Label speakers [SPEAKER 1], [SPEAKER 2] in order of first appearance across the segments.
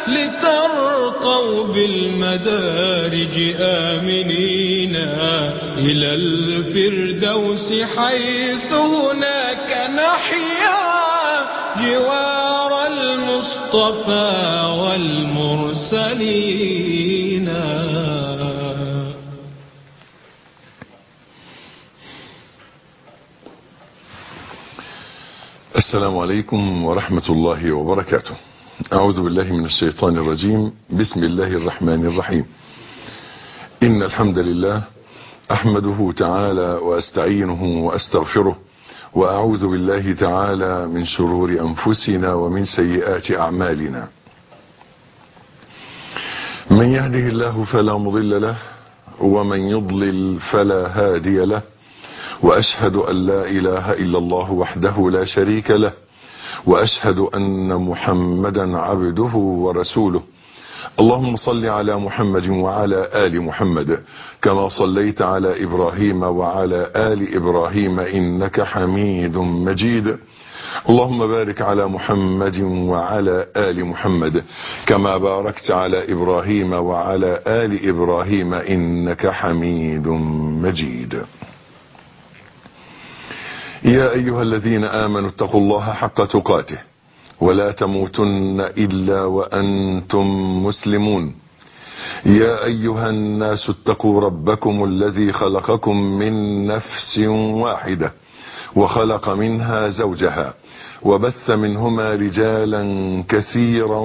[SPEAKER 1] لترقوا بالمدارج آمنين إلى الفردوس حيث هناك نحيا جوار المصطفى والمرسلين
[SPEAKER 2] السلام عليكم ورحمة الله وبركاته أعوذ بالله من الشيطان الرجيم بسم الله الرحمن الرحيم إن الحمد لله أحمده تعالى وأستعينه وأستغفره وأعوذ بالله تعالى من شرور أنفسنا ومن سيئات أعمالنا من يهده الله فلا مضل له ومن يضلل فلا هادي له وأشهد أن لا إله إلا الله وحده لا شريك له وأشهد أن محمدا عبده ورسوله اللهم صل على محمد وعلى آل محمد كما صليت على إبراهيم وعلى آل إبراهيم إنك حميد مجيد اللهم بارك على محمد وعلى آل محمد كما باركت على إبراهيم وعلى آل إبراهيم إنك حميد مجيد يا أيها الذين آمنوا اتقوا الله حق تقاته ولا تموتن إلا وأنتم مسلمون يا أيها الناس اتقوا ربكم الذي خلقكم من نفس واحدة وخلق منها زوجها وبث منهما رجالا كثيرا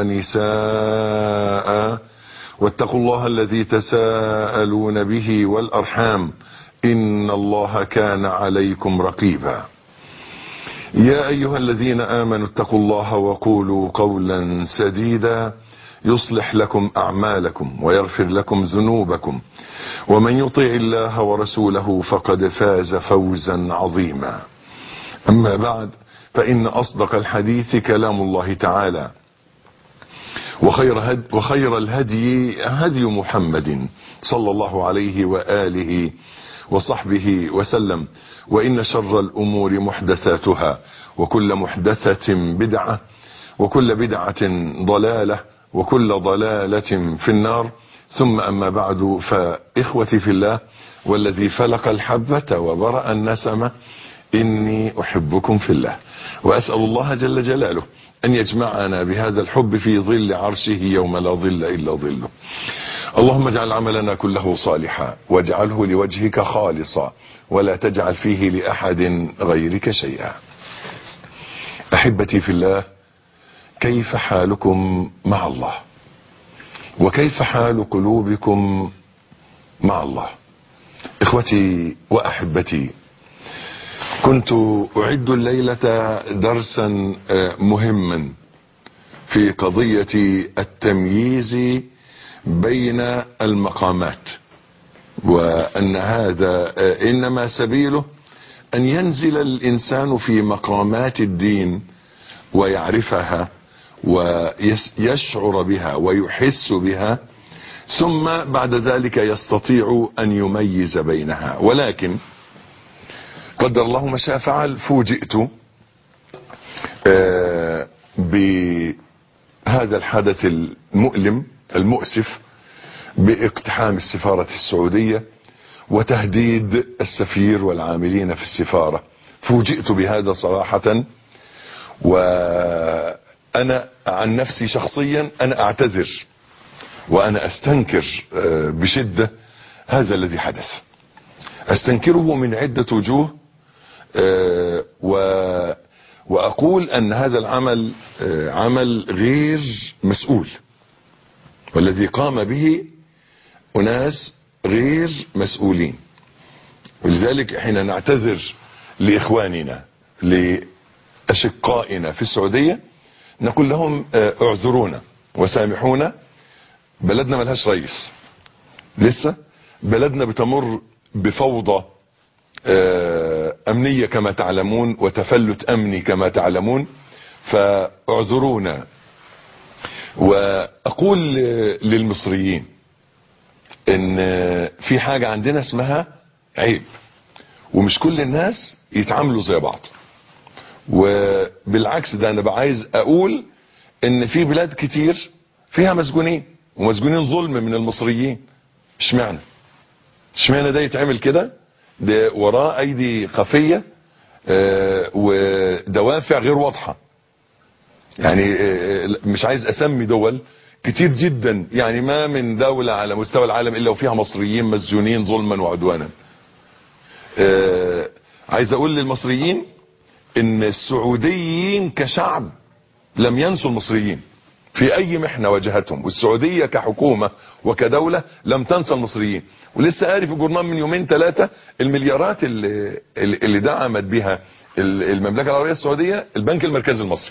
[SPEAKER 2] ونساء واتقوا الله الذي تساءلون به والأرحام إن الله كان عليكم رقيبا يا أيها الذين آمنوا اتقوا الله وقولوا قولا سديدا يصلح لكم أعمالكم ويغفر لكم ذنوبكم ومن يطع الله ورسوله فقد فاز فوزا عظيما أما بعد فإن أصدق الحديث كلام الله تعالى وخير, هد وخير الهدي هدي محمد صلى الله عليه وآله وصحبه وسلم وإن شر الأمور محدثاتها وكل محدثة بدعة وكل بدعة ضلالة وكل ضلالة في النار ثم أما بعد فإخوتي في الله والذي فلق الحبة وبرأ النسمة إني أحبكم في الله وأسأل الله جل جلاله أن يجمعنا بهذا الحب في ظل عرشه يوم لا ظل إلا ظله اللهم اجعل عملنا كله صالحا واجعله لوجهك خالصا ولا تجعل فيه لأحد غيرك شيئا أحبتي في الله كيف حالكم مع الله وكيف حال قلوبكم مع الله اخوتي واحبتي كنت اعد الليلة درسا مهما في قضية التمييز بين المقامات وان هذا انما سبيله ان ينزل الانسان في مقامات الدين ويعرفها ويشعر بها ويحس بها ثم بعد ذلك يستطيع ان يميز بينها ولكن قدر الله ما شاء فعل فوجئت بهذا الحدث المؤلم المؤسف باقتحام السفارة السعودية وتهديد السفير والعاملين في السفارة فوجئت بهذا صراحة وانا عن نفسي شخصيا انا اعتذر وانا استنكر بشدة هذا الذي حدث استنكره من عدة وجوه واقول ان هذا العمل عمل غير مسؤول والذي قام به اناس غير مسؤولين ولذلك حين نعتذر لاخواننا اشقائنا في السعودية نقول لهم اعذرونا وسامحونا بلدنا ملهاش رئيس لسه بلدنا بتمر بفوضى امنية كما تعلمون وتفلت امني كما تعلمون فاعذرونا واقول للمصريين ان في حاجة عندنا اسمها عيب ومش كل الناس يتعاملوا زي بعض وبالعكس ده انا عايز اقول ان في بلاد كتير فيها مسجونين ومسجونين ظلم من المصريين اشمعنى اشمعنى ده يتعمل كده ده وراه ايدي خفيه اه ودوافع غير واضحه يعني اه مش عايز اسمي دول كتير جدا يعني ما من دولة على مستوى العالم الا وفيها مصريين مسجونين ظلما وعدوانا اه عايز اقول للمصريين ان السعوديين كشعب لم ينسوا المصريين في اي محنة واجهتهم والسعودية كحكومة وكدولة لم تنسى المصريين ولسه قاري في جورنال من يومين ثلاثة المليارات اللي, اللي دعمت بها المملكة العربية السعودية البنك المركزي المصري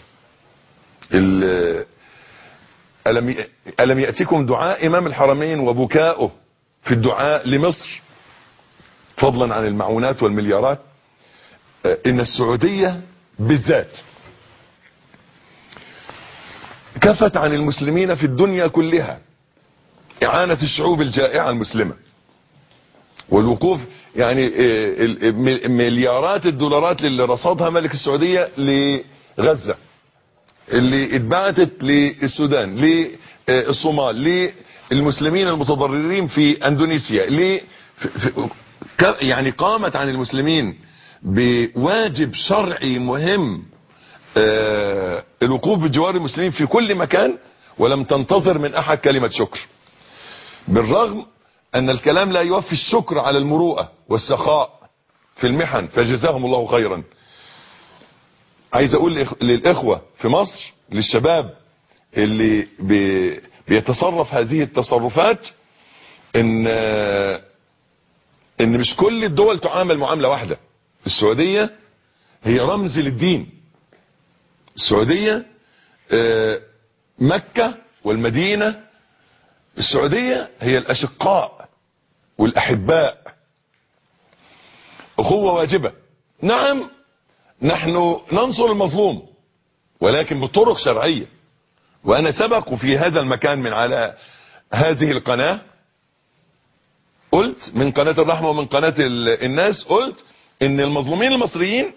[SPEAKER 2] ألم ألم يأتكم دعاء إمام الحرمين وبكاؤه في الدعاء لمصر فضلا عن المعونات والمليارات إن السعودية بالذات كفت عن المسلمين في الدنيا كلها إعانة الشعوب الجائعة المسلمة والوقوف يعني مليارات الدولارات اللي رصدها ملك السعودية لغزة اللي اتبعتت للسودان للصومال للمسلمين المتضررين في اندونيسيا ل يعني قامت عن المسلمين بواجب شرعي مهم الوقوف بجوار المسلمين في كل مكان ولم تنتظر من احد كلمة شكر بالرغم ان الكلام لا يوفي الشكر على المروءة والسخاء في المحن فجزاهم الله خيرا عايز اقول للاخوة في مصر للشباب اللي بي بيتصرف هذه التصرفات ان ان مش كل الدول تعامل معاملة واحدة السعودية هي رمز للدين السعودية مكة والمدينة السعودية هي الاشقاء والاحباء اخوة واجبة نعم نحن ننصر المظلوم ولكن بطرق شرعية وانا سبق في هذا المكان من على هذه القناة قلت من قناة الرحمة ومن قناة الناس قلت ان المظلومين المصريين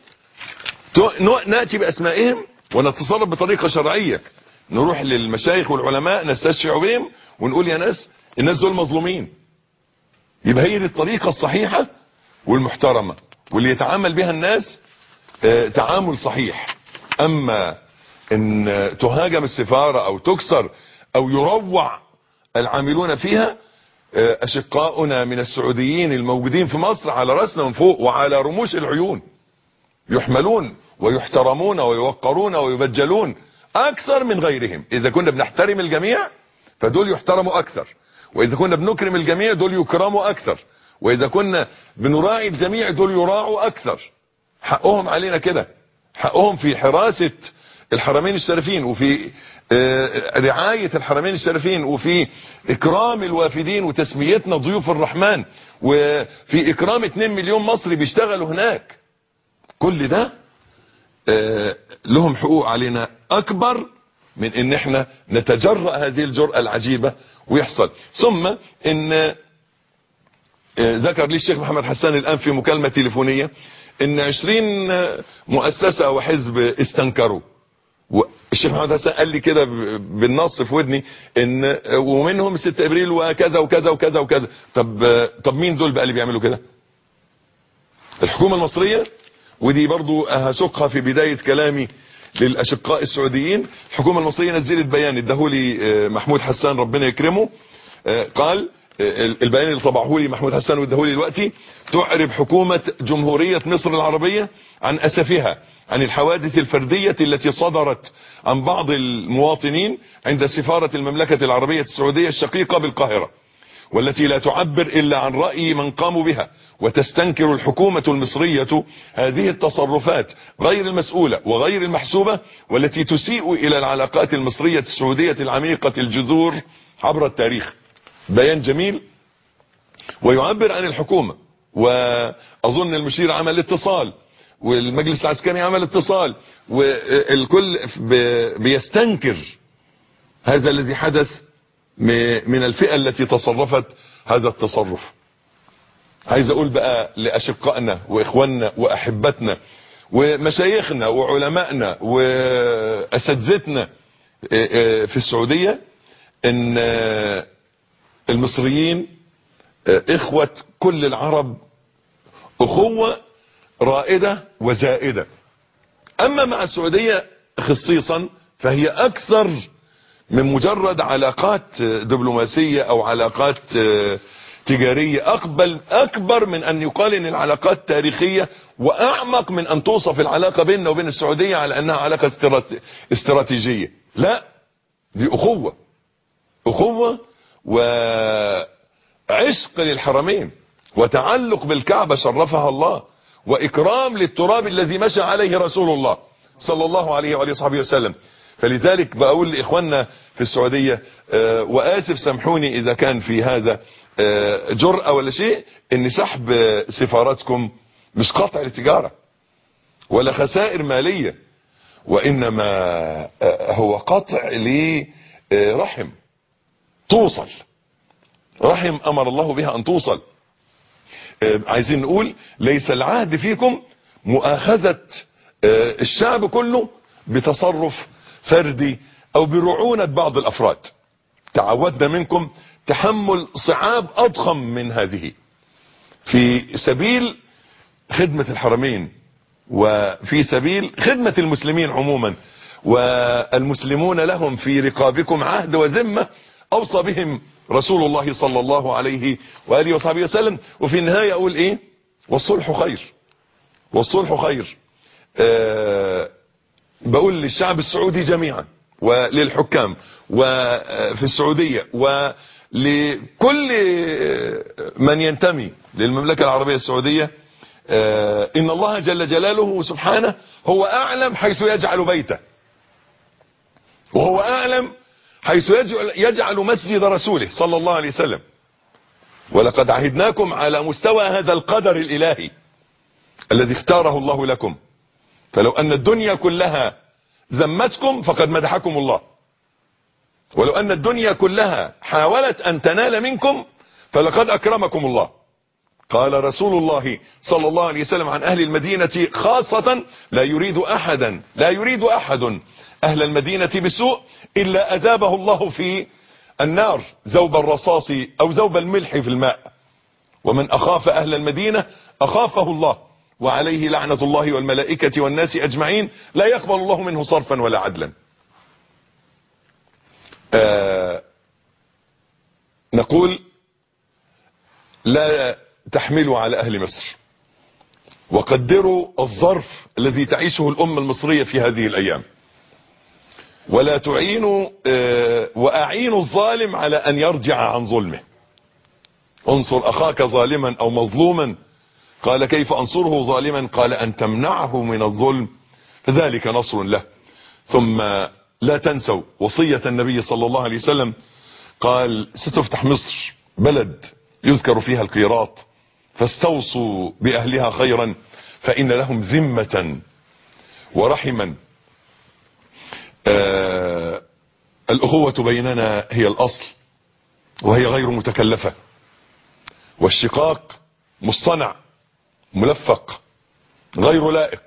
[SPEAKER 2] نأتي باسمائهم ونتصرف بطريقة شرعية نروح للمشايخ والعلماء نستشفع بهم ونقول يا ناس الناس دول مظلومين يبقى هي دي الطريقة الصحيحة والمحترمة واللي يتعامل بها الناس تعامل صحيح اما ان تهاجم السفارة او تكسر او يروع العاملون فيها اشقاؤنا من السعوديين الموجودين في مصر على رأسنا من فوق وعلى رموش العيون يحملون ويحترمون ويوقرون ويبجلون اكثر من غيرهم اذا كنا بنحترم الجميع فدول يحترموا اكثر واذا كنا بنكرم الجميع دول يكرموا اكثر واذا كنا بنراعي الجميع دول يراعوا اكثر حقهم علينا كده حقهم في حراسة الحرمين الشريفين وفي رعاية الحرمين الشريفين وفي اكرام الوافدين وتسميتنا ضيوف الرحمن وفي اكرام 2 مليون مصري بيشتغلوا هناك كل ده لهم حقوق علينا اكبر من ان احنا نتجرأ هذه الجرأة العجيبة ويحصل ثم ان ذكر لي الشيخ محمد حسان الان في مكالمة تليفونية ان عشرين مؤسسة وحزب استنكروا الشيخ محمد حسان قال لي كده بالنص في ودني ان ومنهم 6 ابريل وكذا وكذا وكذا وكذا طب طب مين دول بقى اللي بيعملوا كده الحكومة المصرية ودي برضو هسوقها في بداية كلامي للاشقاء السعوديين الحكومة المصرية نزلت بيان اداهولي محمود حسان ربنا يكرمه قال البيان اللي طبعه لي محمود حسان واداهولي دلوقتي تعرب حكومة جمهورية مصر العربية عن اسفها عن الحوادث الفردية التي صدرت عن بعض المواطنين عند سفارة المملكة العربية السعودية الشقيقة بالقاهرة والتي لا تعبر إلا عن رأي من قاموا بها وتستنكر الحكومة المصرية هذه التصرفات غير المسؤولة وغير المحسوبة والتي تسيء إلى العلاقات المصرية السعودية العميقة الجذور عبر التاريخ بيان جميل ويعبر عن الحكومة وأظن المشير عمل اتصال والمجلس العسكري عمل اتصال والكل بيستنكر هذا الذي حدث من الفئة التي تصرفت هذا التصرف عايز اقول بقى لاشقائنا واخواننا واحبتنا ومشايخنا وعلمائنا واساتذتنا في السعودية ان المصريين اخوة كل العرب اخوة رائدة وزائدة اما مع السعودية خصيصا فهي اكثر من مجرد علاقات دبلوماسية او علاقات تجارية اقبل اكبر من ان يقال ان العلاقات تاريخية واعمق من ان توصف العلاقة بيننا وبين السعودية على انها علاقة استراتيجية لا دي اخوة اخوة وعشق للحرمين وتعلق بالكعبة شرفها الله واكرام للتراب الذي مشى عليه رسول الله صلى الله عليه وآله وصحبه وسلم فلذلك بقول لإخواننا في السعودية آه وآسف سامحوني إذا كان في هذا آه جرأة ولا شيء إن سحب سفاراتكم مش قطع التجارة ولا خسائر مالية وإنما آه هو قطع لرحم توصل رحم أمر الله بها أن توصل عايزين نقول ليس العهد فيكم مؤاخذة الشعب كله بتصرف فردي او برعونة بعض الافراد تعودنا منكم تحمل صعاب اضخم من هذه في سبيل خدمة الحرمين وفي سبيل خدمة المسلمين عموما والمسلمون لهم في رقابكم عهد وذمة اوصى بهم رسول الله صلى الله عليه وآله وصحبه وسلم وفي النهاية اقول ايه والصلح خير والصلح خير أه بقول للشعب السعودي جميعا وللحكام وفي السعودية ولكل من ينتمي للمملكة العربية السعودية أه إن الله جل جلاله سبحانه هو أعلم حيث يجعل بيته وهو أعلم حيث يجعل, يجعل مسجد رسوله صلى الله عليه وسلم ولقد عهدناكم على مستوى هذا القدر الإلهي الذي اختاره الله لكم فلو أن الدنيا كلها ذمتكم فقد مدحكم الله ولو أن الدنيا كلها حاولت أن تنال منكم فلقد أكرمكم الله قال رسول الله صلى الله عليه وسلم عن أهل المدينة خاصة لا يريد أحدا لا يريد أحد أهل المدينة بسوء إلا أذابه الله في النار ذوب الرصاص أو ذوب الملح في الماء ومن أخاف أهل المدينة أخافه الله وعليه لعنة الله والملائكة والناس أجمعين لا يقبل الله منه صرفا ولا عدلا آه نقول لا تحملوا على أهل مصر وقدروا الظرف الذي تعيشه الأمة المصرية في هذه الأيام ولا تعينوا آه وأعينوا الظالم على أن يرجع عن ظلمه انصر أخاك ظالما أو مظلوما قال كيف أنصره ظالما قال أن تمنعه من الظلم فذلك نصر له ثم لا تنسوا وصية النبي صلى الله عليه وسلم قال ستفتح مصر بلد يذكر فيها القيراط فاستوصوا بأهلها خيرا فإن لهم ذمة ورحما آه الأخوة بيننا هي الأصل وهي غير متكلفة والشقاق مصطنع ملفق غير لائق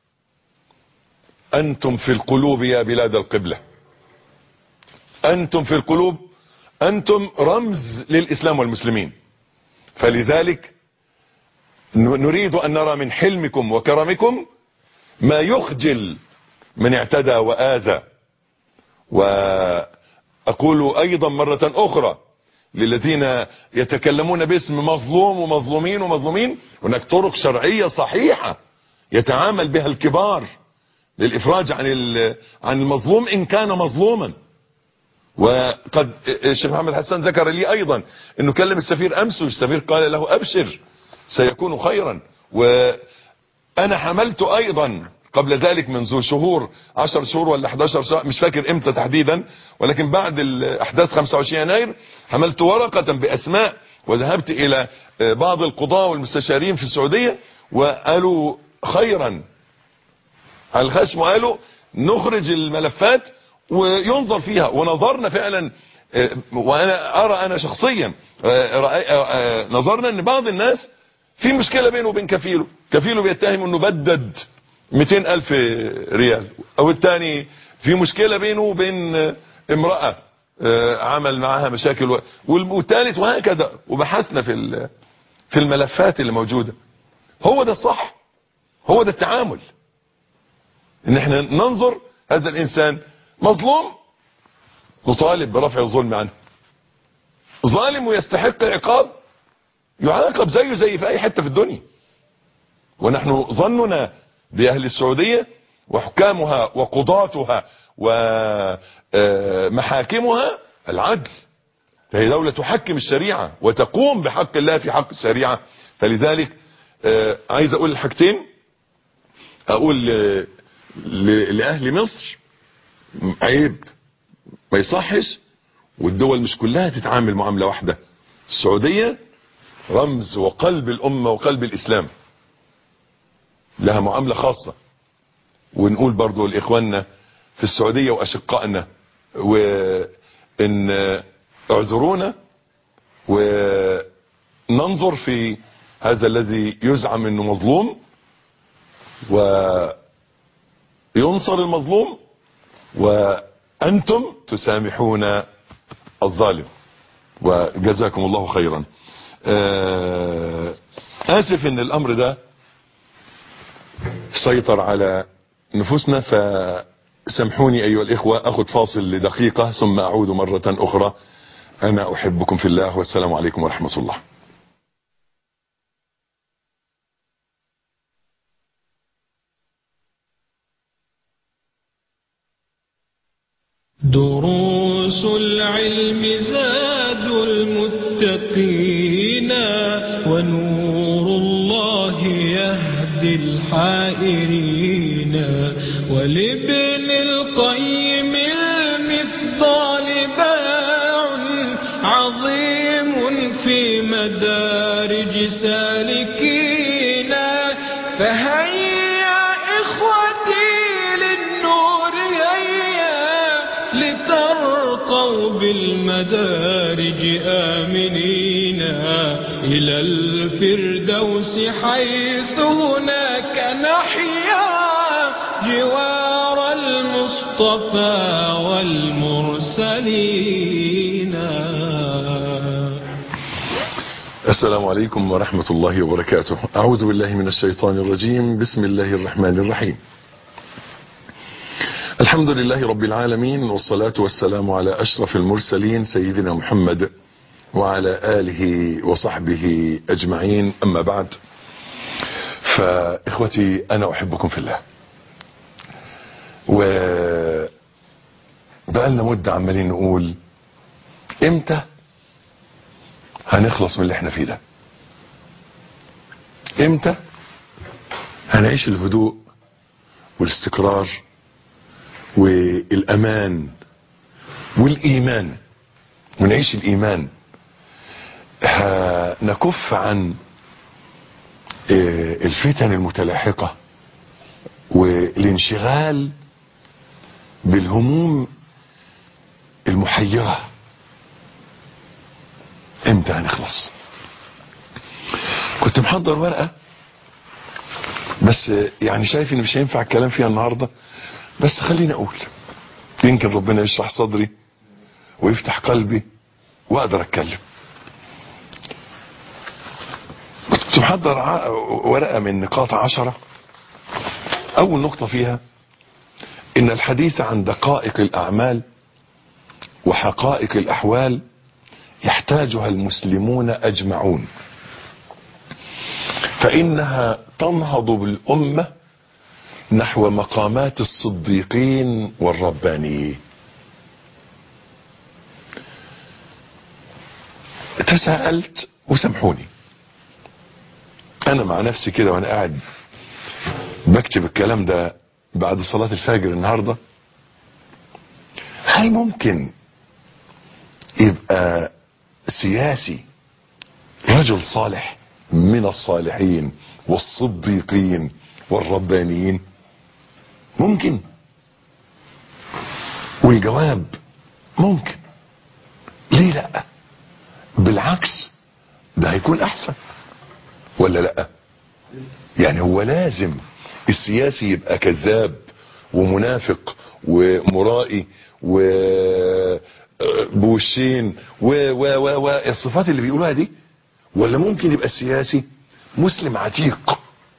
[SPEAKER 2] أنتم في القلوب يا بلاد القبلة أنتم في القلوب أنتم رمز للإسلام والمسلمين فلذلك نريد أن نرى من حلمكم وكرمكم ما يخجل من اعتدى وآذى وأقول أيضا مرة أخرى للذين يتكلمون باسم مظلوم ومظلومين ومظلومين هناك طرق شرعية صحيحة يتعامل بها الكبار للإفراج عن عن المظلوم إن كان مظلوما وقد الشيخ محمد حسان ذكر لي أيضا أنه كلم السفير أمس والسفير قال له أبشر سيكون خيرا وأنا حملت أيضا قبل ذلك منذ شهور 10 شهور ولا 11 شهر مش فاكر امتى تحديدا ولكن بعد الاحداث 25 يناير حملت ورقة باسماء وذهبت الى بعض القضاة والمستشارين في السعودية وقالوا خيرا على الخشم وقالوا نخرج الملفات وينظر فيها ونظرنا فعلا وانا ارى انا شخصيا نظرنا ان بعض الناس في مشكلة بينه وبين كفيله كفيله بيتهم انه بدد 200 ألف ريال أو الثاني في مشكلة بينه وبين امرأة آه، عمل معاها مشاكل و- وال- والثالث وهكذا وبحثنا في ال- في الملفات اللي موجودة هو ده الصح هو ده التعامل ان احنا ننظر هذا الانسان مظلوم نطالب برفع الظلم عنه ظالم ويستحق العقاب يعاقب زيه زي في اي حتة في الدنيا ونحن ظننا باهل السعودية وحكامها وقضاتها ومحاكمها العدل فهي دولة تحكم الشريعة وتقوم بحق الله في حق الشريعة فلذلك آه، عايز اقول حاجتين اقول ل- ل- لاهل مصر عيب ما يصحش والدول مش كلها تتعامل معاملة واحدة السعودية رمز وقلب الامة وقلب الاسلام لها معاملة خاصة ونقول برضو لاخواننا في السعودية واشقائنا وان اعذرونا وننظر في هذا الذي يزعم انه مظلوم وينصر المظلوم وانتم تسامحون الظالم وجزاكم الله خيرا آه، اسف ان الامر ده سيطر على نفوسنا فسامحوني ايها الاخوة اخذ فاصل لدقيقة ثم اعود مرة اخرى انا احبكم في الله والسلام عليكم ورحمة الله
[SPEAKER 1] دروس العلم زاد المتقين ونور الله يهدي الحائرين ولابن القيم المفضال باع عظيم في مدارج سالكين فهيا إخوتي للنور هيا لترقوا بالمدارج آمنين إلى الفردوس حيث هناك نحيا جوار المصطفى والمرسلين
[SPEAKER 2] السلام عليكم ورحمة الله وبركاته أعوذ بالله من الشيطان الرجيم بسم الله الرحمن الرحيم الحمد لله رب العالمين والصلاة والسلام على أشرف المرسلين سيدنا محمد وعلى آله وصحبه أجمعين أما بعد فإخوتي أنا أحبكم في الله و بقالنا مدة عمالين نقول امتى هنخلص من اللي احنا فيه ده امتى هنعيش الهدوء والاستقرار والامان والايمان ونعيش الايمان هنكف عن اه، الفتن المتلاحقة والانشغال بالهموم المحيرة امتى هنخلص كنت محضر ورقة بس يعني شايف ان مش هينفع الكلام فيها النهاردة بس خليني اقول يمكن ربنا يشرح صدري ويفتح قلبي واقدر اتكلم كنت محضر ع- ورقة من نقاط عشرة اول نقطة فيها ان الحديث عن دقائق الاعمال وحقائق الاحوال يحتاجها المسلمون اجمعون فانها تنهض بالامه نحو مقامات الصديقين والربانيين تساءلت وسامحوني انا مع نفسي كده وانا قاعد بكتب الكلام ده بعد صلاة الفجر النهاردة هل ممكن يبقى سياسي رجل صالح من الصالحين والصديقين والربانيين ممكن والجواب ممكن ليه لا بالعكس ده هيكون احسن ولا لا يعني هو لازم السياسي يبقى كذاب ومنافق ومرائي و بوشين و و و و الصفات اللي بيقولوها دي ولا ممكن يبقى السياسي مسلم عتيق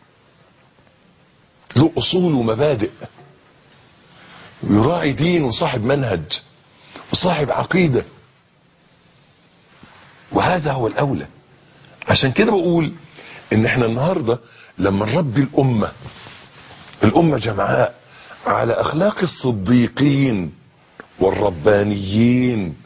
[SPEAKER 2] له اصول ومبادئ ويراعي دين وصاحب منهج وصاحب عقيده وهذا هو الاولى عشان كده بقول ان احنا النهارده لما نربي الامه الامه جمعاء على اخلاق الصديقين والربانيين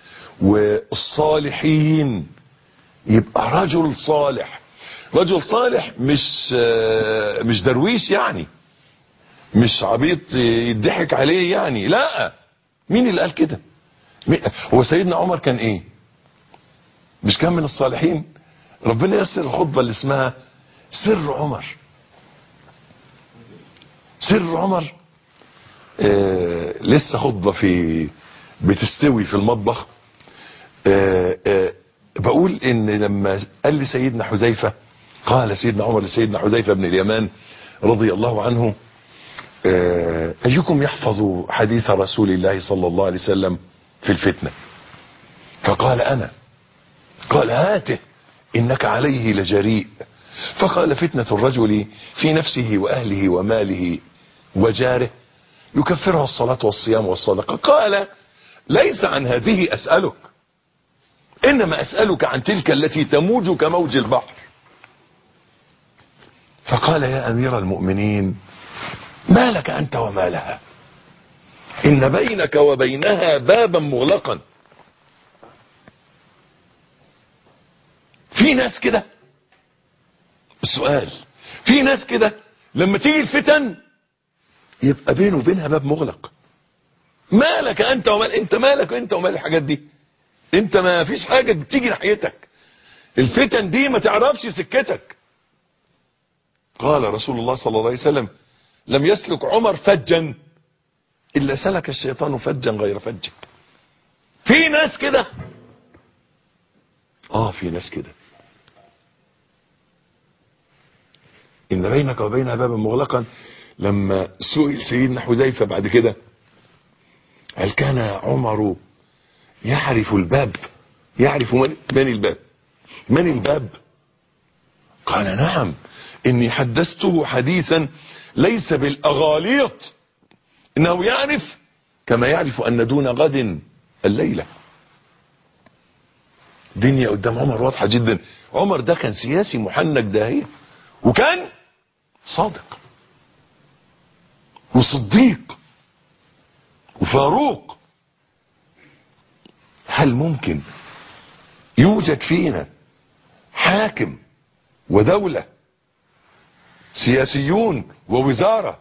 [SPEAKER 2] والصالحين يبقى رجل صالح رجل صالح مش مش درويش يعني مش عبيط يضحك عليه يعني لا مين اللي قال كده هو سيدنا عمر كان ايه مش كان من الصالحين ربنا يسر الخطبه اللي اسمها سر عمر سر عمر آه لسه خطبه في بتستوي في المطبخ آه آه بقول ان لما قال لي سيدنا حذيفه قال سيدنا عمر لسيدنا حذيفه بن اليمان رضي الله عنه آه ايكم يحفظ حديث رسول الله صلى الله عليه وسلم في الفتنه فقال انا قال هاته انك عليه لجريء فقال فتنه الرجل في نفسه واهله وماله وجاره يكفرها الصلاه والصيام والصدقه قال ليس عن هذه اسالك انما اسالك عن تلك التي تموج كموج البحر فقال يا امير المؤمنين ما لك انت وما لها ان بينك وبينها بابا مغلقا في ناس كده السؤال في ناس كده لما تيجي الفتن يبقى بينه وبينها باب مغلق مالك انت ومال انت مالك انت ومال الحاجات دي انت ما فيش حاجة بتيجي ناحيتك الفتن دي ما تعرفش سكتك قال رسول الله صلى الله عليه وسلم لم يسلك عمر فجا الا سلك الشيطان فجا غير فج في ناس كده اه في ناس كده ان بينك وبينها بابا مغلقا لما سئل سيدنا حذيفه بعد كده هل كان عمر يعرف الباب يعرف من, من الباب من الباب قال نعم اني حدثته حديثا ليس بالاغاليط انه يعرف كما يعرف ان دون غد الليله دنيا قدام عمر واضحه جدا عمر ده كان سياسي محنك داهيه وكان صادق وصديق وفاروق هل ممكن يوجد فينا حاكم ودولة سياسيون ووزارة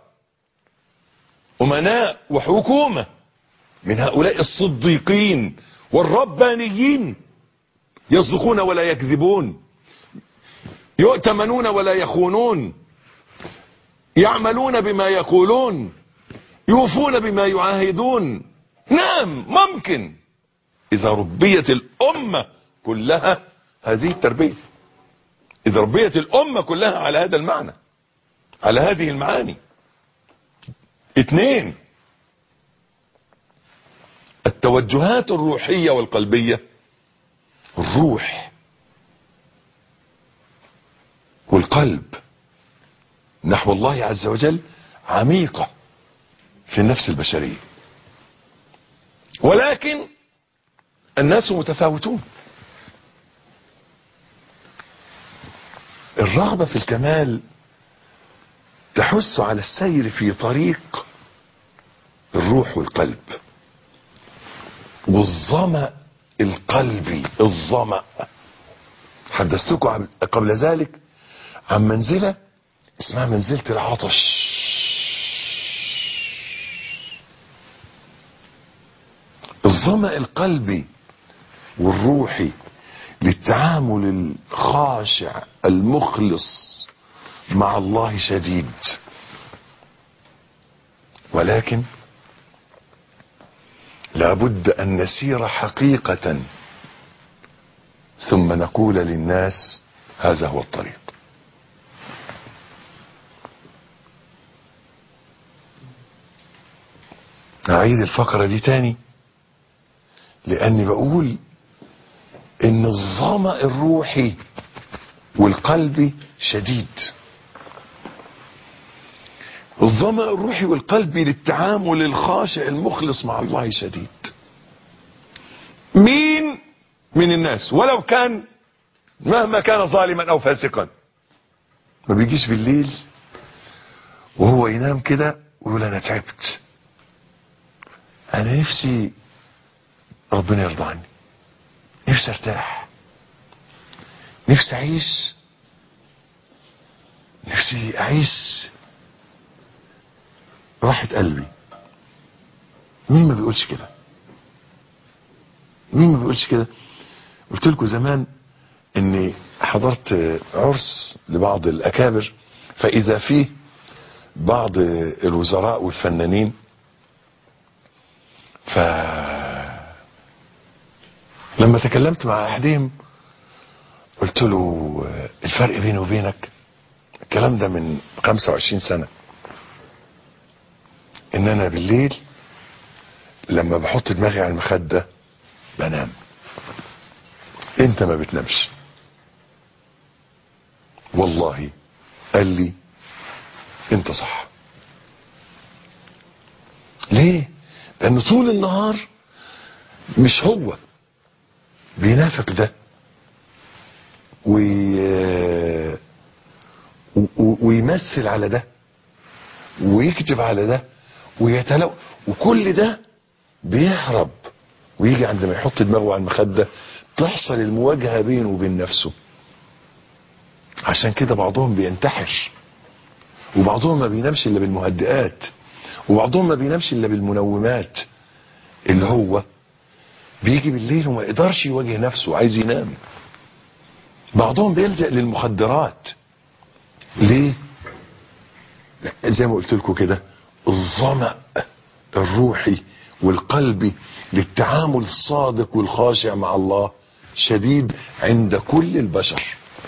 [SPEAKER 2] أمناء وحكومة من هؤلاء الصديقين والربانيين يصدقون ولا يكذبون يؤتمنون ولا يخونون يعملون بما يقولون يوفون بما يعاهدون نعم ممكن اذا ربيت الامة كلها هذه التربية اذا ربيت الامة كلها على هذا المعنى على هذه المعاني اثنين التوجهات الروحية والقلبية الروح والقلب نحو الله عز وجل عميقة في النفس البشرية ولكن الناس متفاوتون الرغبة في الكمال تحث على السير في طريق الروح والقلب والظمأ القلبي الظمأ حدثتكم قبل ذلك عن منزلة اسمها منزلة العطش الظمأ القلبي والروحي للتعامل الخاشع المخلص مع الله شديد ولكن لابد ان نسير حقيقة ثم نقول للناس هذا هو الطريق اعيد الفقرة دي تاني لاني بقول ان الظمأ الروحي والقلبي شديد الظمأ الروحي والقلبي للتعامل الخاشع المخلص مع الله شديد مين من الناس ولو كان مهما كان ظالما او فاسقا ما بيجيش بالليل وهو ينام كده ويقول انا تعبت انا نفسي ربنا يرضى عني نفسي ارتاح نفسي اعيش نفسي اعيش راحة قلبي مين ما بيقولش كده مين ما بيقولش كده قلت لكم زمان اني حضرت عرس لبعض الاكابر فاذا فيه بعض الوزراء والفنانين ف لما تكلمت مع احدهم قلت له الفرق بيني وبينك الكلام ده من 25 سنة ان انا بالليل لما بحط دماغي على المخدة بنام انت ما بتنامش والله قال لي انت صح ليه لان طول النهار مش هو بينافق ده وي... و- ويمثل على ده ويكتب على ده ويتلو وكل ده بيهرب ويجي عندما يحط دماغه على المخدة تحصل المواجهة بينه وبين نفسه عشان كده بعضهم بينتحر وبعضهم ما بينامش الا بالمهدئات وبعضهم ما بينامش الا بالمنومات اللي هو بيجي بالليل وما يقدرش يواجه نفسه عايز ينام بعضهم بيلجأ للمخدرات ليه لا، زي ما قلت لكم كده الظمأ الروحي والقلبي للتعامل الصادق والخاشع مع الله شديد عند كل البشر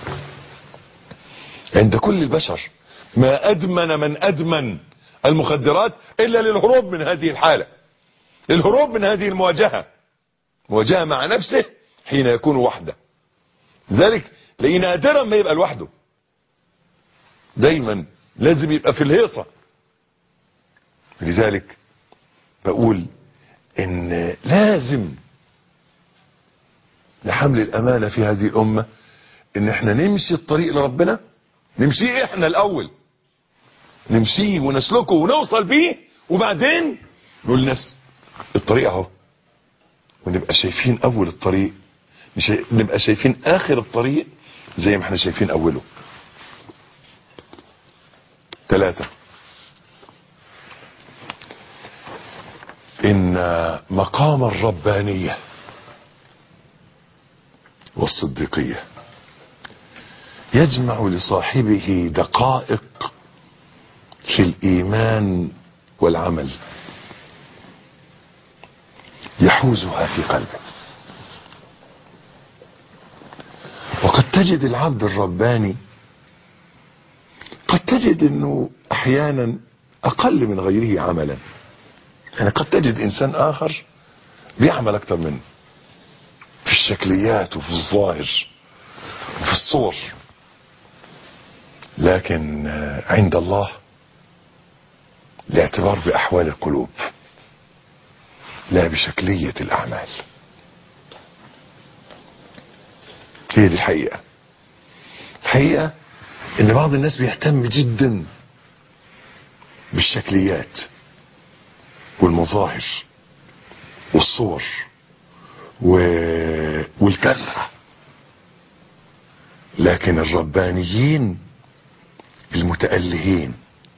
[SPEAKER 2] عند كل البشر ما أدمن من أدمن المخدرات إلا للهروب من هذه الحالة للهروب من هذه المواجهة مواجهة مع نفسه حين يكون وحده ذلك لأن نادرا ما يبقى لوحده دايما لازم يبقى في الهيصة لذلك بقول ان لازم لحمل الامانة في هذه الامة ان احنا نمشي الطريق لربنا نمشيه احنا الاول نمشيه ونسلكه ونوصل بيه وبعدين نقول للناس الطريق اهو ونبقى شايفين اول الطريق مش نبقى شايفين اخر الطريق زي ما احنا شايفين اوله ثلاثة ان مقام الربانية والصديقية يجمع لصاحبه دقائق في الايمان والعمل يحوزها في قلبه وقد تجد العبد الرباني قد تجد انه احيانا اقل من غيره عملا يعني قد تجد انسان اخر بيعمل اكتر منه في الشكليات وفي الظاهر وفي الصور لكن عند الله الاعتبار باحوال القلوب لا بشكلية الاعمال هي دي الحقيقة الحقيقة ان بعض الناس بيهتم جدا بالشكليات والمظاهر والصور و... والكثرة لكن الربانيين المتألهين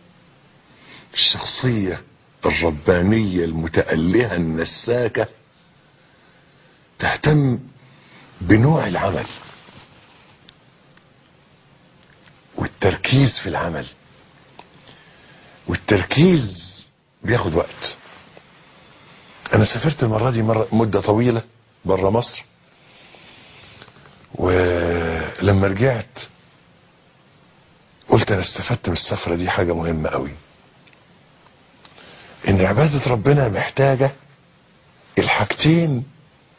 [SPEAKER 2] الشخصية الربانية المتألهة النساكة تهتم بنوع العمل والتركيز في العمل والتركيز بياخد وقت انا سافرت المرة دي مرة مدة طويلة برا مصر ولما رجعت قلت انا استفدت من السفرة دي حاجة مهمة قوي ان عبادة ربنا محتاجة الحاجتين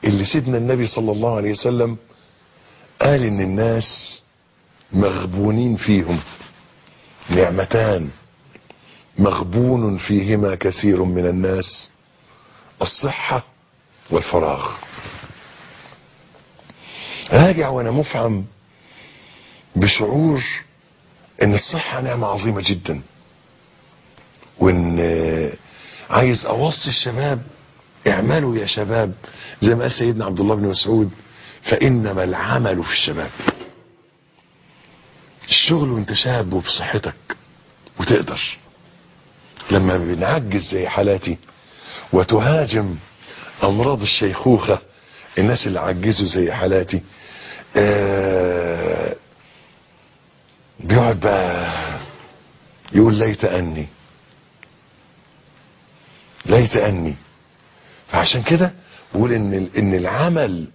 [SPEAKER 2] اللي سيدنا النبي صلى الله عليه وسلم قال ان الناس مغبونين فيهم نعمتان مغبون فيهما كثير من الناس الصحة والفراغ راجع وانا مفعم بشعور ان الصحة نعمة عظيمة جدا وان عايز اوصي الشباب اعملوا يا شباب زي ما قال سيدنا عبد الله بن مسعود فانما العمل في الشباب الشغل وانت شاب وبصحتك وتقدر لما بنعجز زي حالاتي وتهاجم امراض الشيخوخة الناس اللي عجزوا زي حالاتي آه بيقعد بقى يقول ليت اني ليت اني فعشان كده بقول ان ان العمل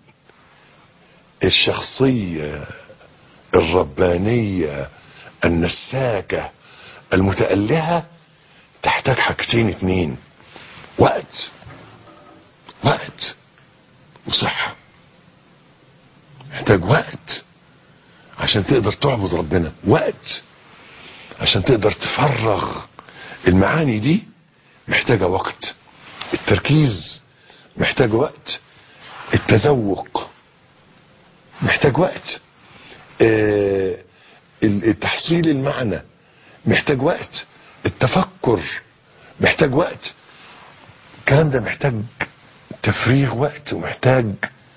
[SPEAKER 2] الشخصيه الربانيه النساكه المتألهة تحتاج حاجتين اتنين وقت وقت وصحة محتاج وقت عشان تقدر تعبد ربنا وقت عشان تقدر تفرغ المعاني دي محتاجة وقت التركيز محتاج وقت التذوق محتاج وقت آه التحصيل المعنى محتاج وقت التفكر محتاج وقت الكلام ده محتاج تفريغ وقت ومحتاج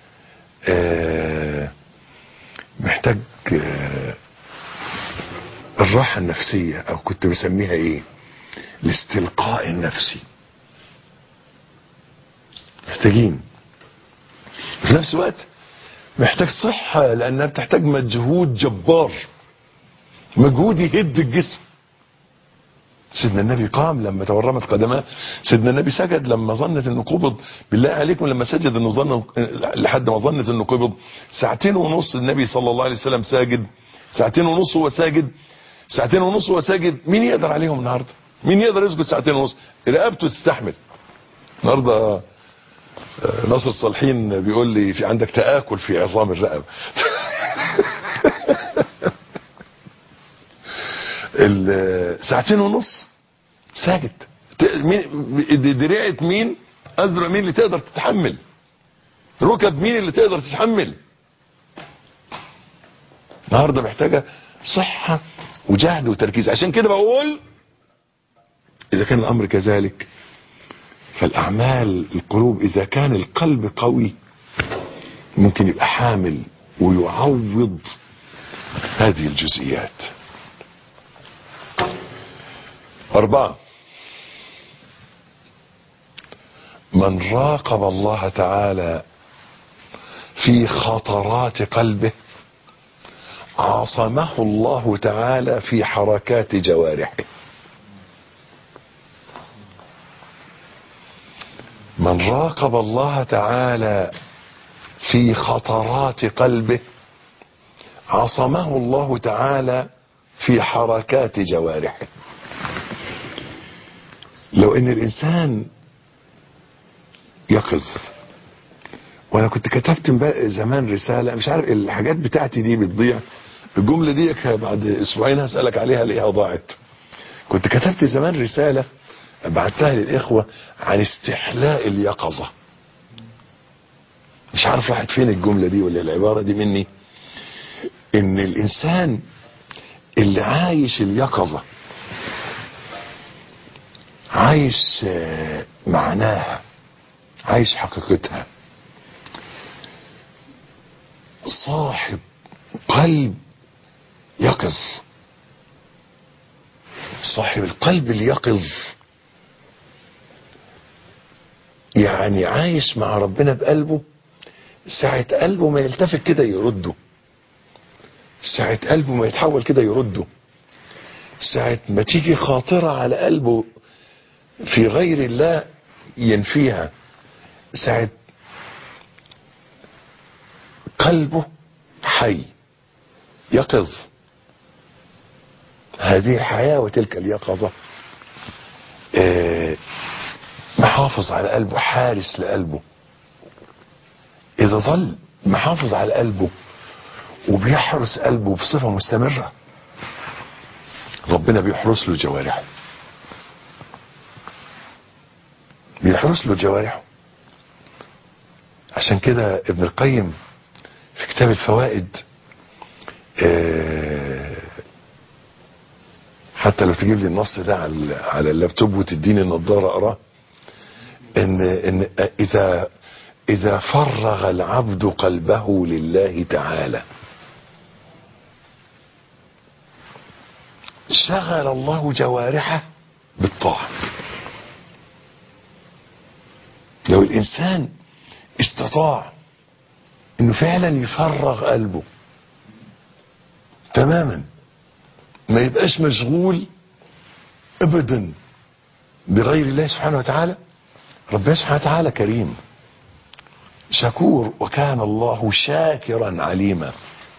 [SPEAKER 2] آه محتاج آه الراحة النفسية او كنت بسميها ايه الاستلقاء النفسي محتاجين في نفس الوقت محتاج صحة لانها بتحتاج مجهود جبار مجهود يهد الجسم سيدنا النبي قام لما تورمت قدماه سيدنا النبي سجد لما ظنت انه قبض بالله عليكم لما سجد انه ظن لحد ما ظنت انه قبض ساعتين ونص النبي صلى الله عليه وسلم ساجد ساعتين ونص هو ساجد ساعتين ونص هو ساجد مين يقدر عليهم النهارده مين يقدر يسجد ساعتين ونص رقبته تستحمل النهارده ناصر صالحين بيقول لي في عندك تآكل في عظام الرقبه ساعتين ونص ساجد دي رئه مين أذرع مين اللي تقدر تتحمل ركب مين اللي تقدر تتحمل النهارده محتاجه صحه وجهد وتركيز عشان كده بقول اذا كان الامر كذلك فالاعمال القلوب اذا كان القلب قوي ممكن يبقى حامل ويعوض هذه الجزئيات أربعة من راقب الله تعالى في خطرات قلبه عصمه الله تعالى في حركات جوارحه من راقب الله تعالى في خطرات قلبه عصمه الله تعالى في حركات جوارحه لو ان الانسان يقظ وانا كنت كتبت زمان رسالة مش عارف الحاجات بتاعتي دي بتضيع الجملة دي بعد اسبوعين هسألك عليها ليها ضاعت كنت كتبت زمان رسالة بعتها للاخوة عن استحلاء اليقظة مش عارف راحت فين الجملة دي ولا العبارة دي مني ان الانسان اللي عايش اليقظة عايش معناها عايش حقيقتها صاحب قلب يقظ صاحب القلب اليقظ يعني عايش مع ربنا بقلبه ساعة قلبه ما يلتفت كده يرده ساعة قلبه ما يتحول كده يرده ساعة ما تيجي خاطرة على قلبه في غير الله ينفيها ساعة قلبه حي يقظ هذه الحياة وتلك اليقظة آه محافظ على قلبه حارس لقلبه اذا ظل محافظ على قلبه وبيحرس قلبه بصفة مستمرة ربنا بيحرس له جوارحه بيحرس له جوارحه عشان كده ابن القيم في كتاب الفوائد آه، حتى لو تجيب لي النص ده على على اللابتوب وتديني النضاره اقراه ان ان اذا اذا فرغ العبد قلبه لله تعالى شغل الله جوارحه بالطاعه لو الانسان استطاع انه فعلا يفرغ قلبه تماما ما يبقاش مشغول ابدا بغير الله سبحانه وتعالى ربنا سبحانه وتعالى كريم شكور وكان الله شاكرا عليما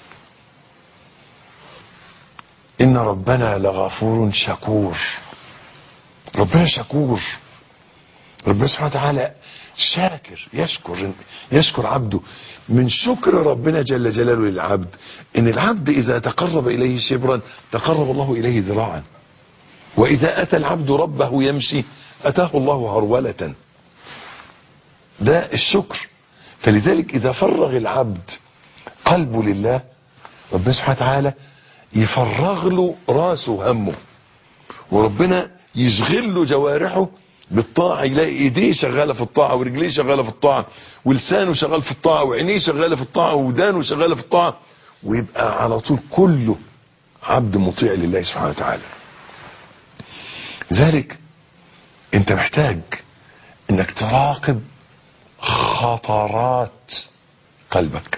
[SPEAKER 2] ان ربنا لغفور شكور ربنا شكور ربنا سبحانه وتعالى شاكر يشكر يشكر عبده من شكر ربنا جل جلاله للعبد ان العبد اذا تقرب اليه شبرا تقرب الله اليه ذراعا واذا اتى العبد ربه يمشي اتاه الله هرولة ده الشكر فلذلك اذا فرغ العبد قلبه لله ربنا سبحانه وتعالى يفرغ له راسه همه وربنا يشغل له جوارحه بالطاعة يلاقي ايديه شغالة في الطاعة ورجليه شغالة في الطاعة ولسانه شغال في الطاعة وعينيه شغالة في الطاعة ودانه شغالة في الطاعة ويبقى على طول كله عبد مطيع لله سبحانه وتعالى ذلك انت محتاج انك تراقب خطرات قلبك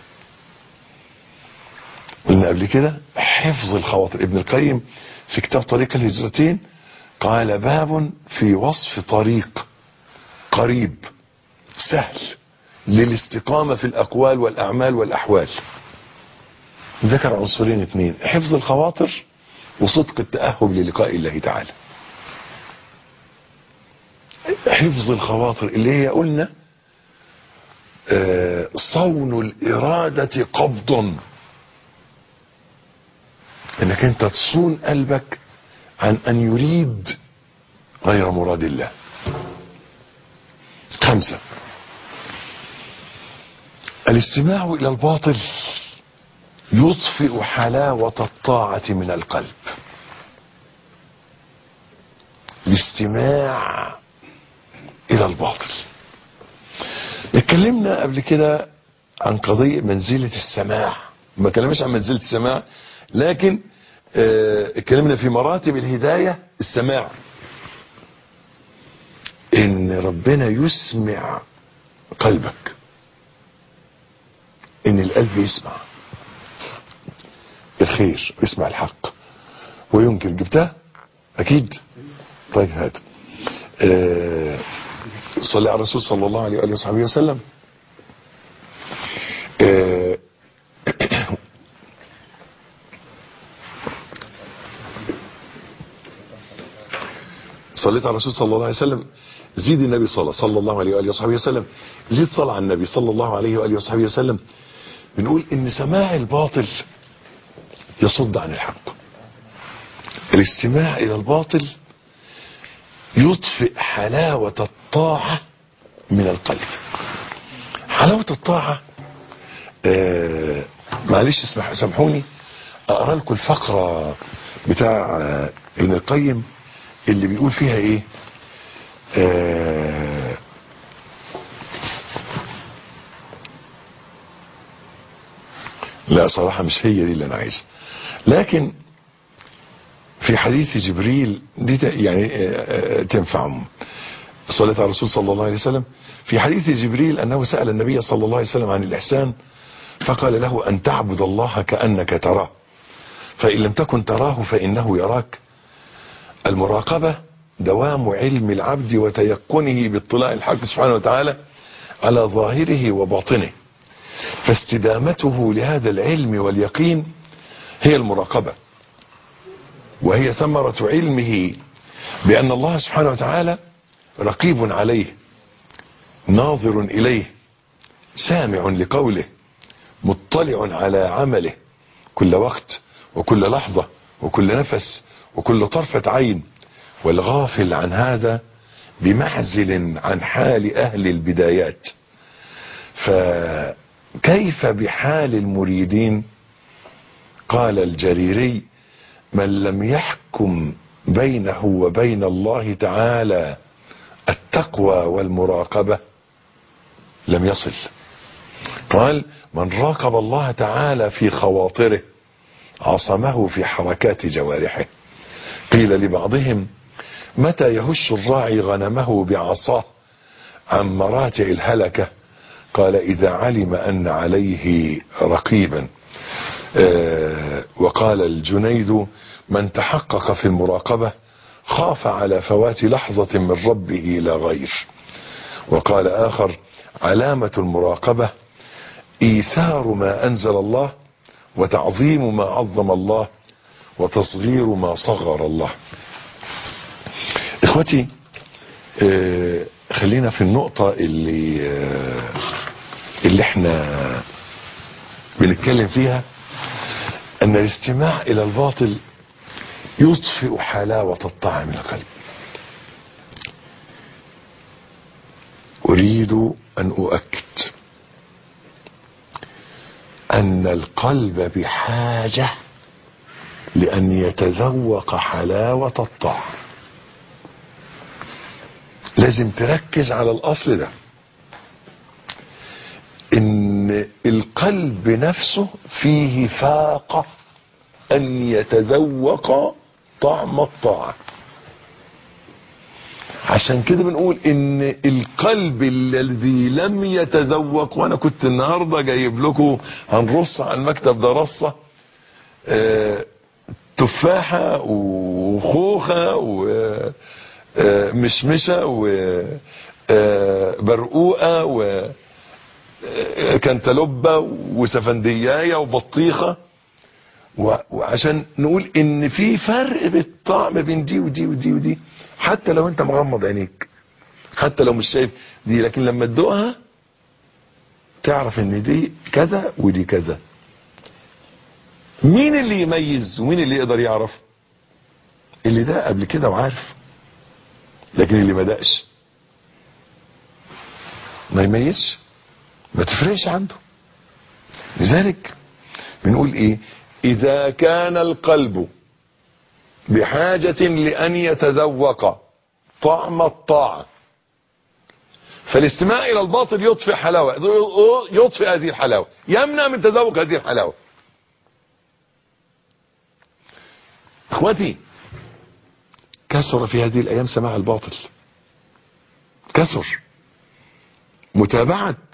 [SPEAKER 2] قلنا قبل كده حفظ الخواطر ابن القيم في كتاب طريق الهجرتين قال باب في وصف طريق قريب سهل للاستقامة في الأقوال والأعمال والأحوال ذكر عنصرين اثنين حفظ الخواطر وصدق التأهب للقاء الله تعالى حفظ الخواطر اللي هي قلنا آه، صون الإرادة قبض انك انت تصون قلبك عن ان يريد غير مراد الله خمسة الاستماع الى الباطل يطفئ حلاوة الطاعة من القلب الاستماع الى الباطل اتكلمنا قبل كده عن قضية منزلة السماع ما كلمناش عن منزلة السماع لكن اه اتكلمنا في مراتب الهداية السماع ان ربنا يسمع قلبك ان القلب يسمع الخير يسمع الحق وينكر جبتها اكيد طيب هات اه صلى على الرسول صلى الله عليه وآله وصحبه وسلم اه صليت على الرسول صلى الله عليه وسلم زيد النبي صلى صلى الله عليه وآله وصحبه وسلم زيد صلى على النبي صلى الله عليه وآله وصحبه وسلم بنقول ان سماع الباطل يصد عن الحق الاستماع الى الباطل يطفئ حلاوة الطاعة من القلب حلاوة الطاعة آه معلش اسمح سامحوني اقرا لكم الفقرة بتاع آه ابن القيم اللي بيقول فيها ايه آه لا صراحة مش هي دي اللي انا عايزها لكن في حديث جبريل دي يعني تنفع صلاة على الرسول صلى الله عليه وسلم في حديث جبريل أنه سأل النبي صلى الله عليه وسلم عن الإحسان فقال له أن تعبد الله كأنك تراه فإن لم تكن تراه فإنه يراك المراقبة دوام علم العبد وتيقنه باطلاع الحق سبحانه وتعالى على ظاهره وباطنه فاستدامته لهذا العلم واليقين هي المراقبة وهي ثمرة علمه بأن الله سبحانه وتعالى رقيب عليه ناظر إليه سامع لقوله مطلع على عمله كل وقت وكل لحظة وكل نفس وكل طرفة عين والغافل عن هذا بمعزل عن حال أهل البدايات فكيف بحال المريدين قال الجريري من لم يحكم بينه وبين الله تعالى التقوى والمراقبة لم يصل قال من راقب الله تعالى في خواطره عصمه في حركات جوارحه قيل لبعضهم متى يهش الراعي غنمه بعصاه عن مراتع الهلكة قال إذا علم أن عليه رقيبا آه وقال الجنيد من تحقق في المراقبة خاف على فوات لحظة من ربه لا غير وقال آخر علامة المراقبة إيثار ما أنزل الله وتعظيم ما عظم الله وتصغير ما صغر الله اخوتي آه خلينا في النقطة اللي آه اللي احنا بنتكلم فيها ان الاستماع الى الباطل يطفئ حلاوة الطعم من القلب اريد ان اؤكد ان القلب بحاجة لان يتذوق حلاوة الطعم لازم تركز على الاصل ده ان القلب نفسه فيه فاقة ان يتذوق طعم الطاعة عشان كده بنقول ان القلب الذي لم يتذوق وانا كنت النهاردة جايب لكم هنرص على المكتب ده رصة اه تفاحة وخوخة ومشمشة وبرقوقة و كنتالوبة وسفندياية وبطيخة وعشان نقول ان في فرق بالطعم بين دي ودي ودي ودي حتى لو انت مغمض عينيك حتى لو مش شايف دي لكن لما تدوقها تعرف ان دي كذا ودي كذا مين اللي يميز ومين اللي يقدر يعرف اللي ده قبل كده وعارف لكن اللي ما دقش ما يميزش ما تفرقش عنده لذلك بنقول ايه اذا كان القلب بحاجة لان يتذوق طعم الطاعة فالاستماع الى الباطل يطفئ حلاوة يطفئ هذه الحلاوة يمنع من تذوق هذه الحلاوة اخوتي كثر في هذه الايام سماع الباطل كثر متابعة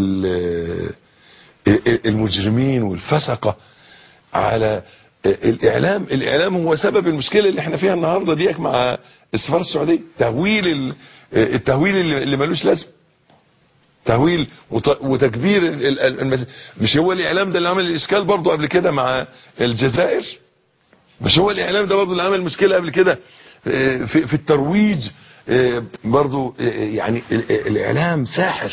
[SPEAKER 2] المجرمين والفسقة على الاعلام الاعلام هو سبب المشكلة اللي احنا فيها النهاردة ديك مع السفارة السعودية تهويل التهويل اللي ملوش لازم تهويل وتكبير مش هو الاعلام ده اللي عمل الاشكال برضه قبل كده مع الجزائر مش هو الاعلام ده برضه اللي عمل مشكلة قبل كده في, في الترويج برضو يعني الاعلام ساحر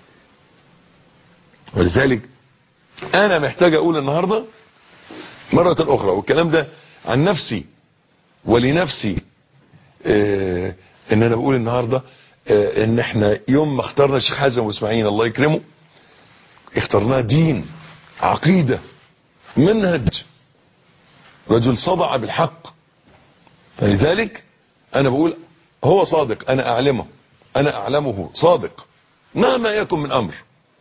[SPEAKER 2] ولذلك انا محتاج اقول النهاردة مرة اخرى والكلام ده عن نفسي ولنفسي ان انا بقول النهاردة ان احنا يوم ما اخترنا الشيخ حازم واسماعيل الله يكرمه اخترناه دين عقيدة منهج رجل صدع بالحق فلذلك انا بقول هو صادق انا اعلمه انا اعلمه صادق مهما يكن من امر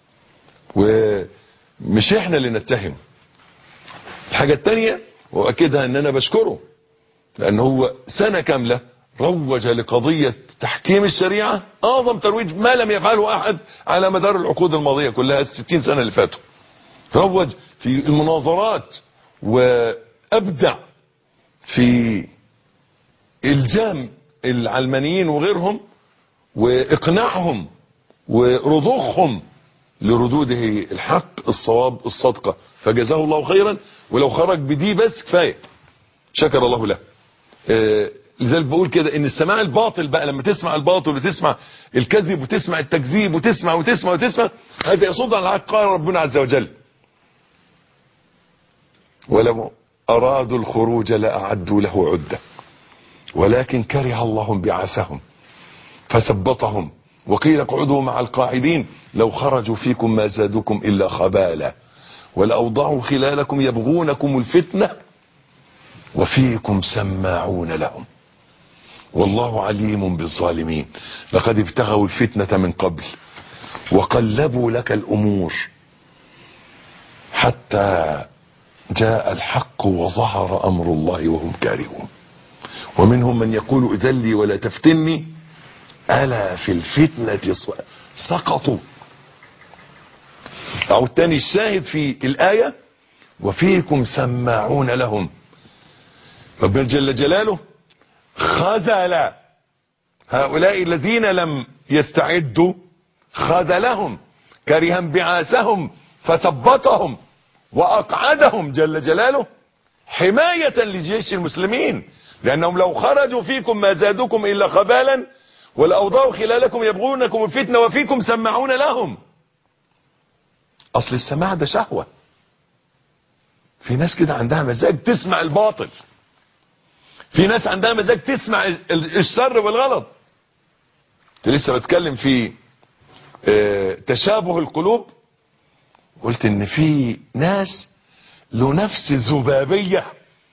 [SPEAKER 2] ومش احنا اللي نتهم الحاجة التانية واكدها ان انا بشكره لان هو سنة كاملة روج لقضية تحكيم الشريعة اعظم ترويج ما لم يفعله احد على مدار العقود الماضية كلها الستين سنة اللي فاتوا روج في المناظرات وابدع في الجام العلمانيين وغيرهم واقناعهم ورضوخهم لردوده الحق الصواب الصدقة فجزاه الله خيرا ولو خرج بدي بس كفاية شكر الله له لذلك بقول كده ان السماع الباطل بقى لما تسمع الباطل وتسمع الكذب وتسمع التكذيب وتسمع وتسمع وتسمع هذا يصد عن الحق قال ربنا عز وجل ولو ارادوا الخروج لاعدوا له عده ولكن كره الله بعثهم فثبطهم وقيل اقعدوا مع القاعدين لو خرجوا فيكم ما زادوكم الا خبالا ولاوضعوا خلالكم يبغونكم الفتنه وفيكم سماعون لهم والله عليم بالظالمين لقد ابتغوا الفتنه من قبل وقلبوا لك الامور حتى جاء الحق وظهر امر الله وهم كارهون ومنهم من يقول اذن لي ولا تفتني ألا في الفتنة سقطوا أو الثاني الشاهد في الآية وفيكم سماعون لهم ربنا جل جلاله خذل هؤلاء الذين لم يستعدوا خذلهم كرها بعاثهم فثبطهم وأقعدهم جل جلاله حماية لجيش المسلمين لأنهم لو خرجوا فيكم ما زادوكم إلا خبالا ولأوضعوا خلالكم يبغونكم الفتنة وفيكم سمعون لهم أصل السماع ده شهوة في ناس كده عندها مزاج تسمع الباطل في ناس عندها مزاج تسمع الشر والغلط كنت لسه بتكلم في اه تشابه القلوب قلت ان في ناس له نفس ذبابية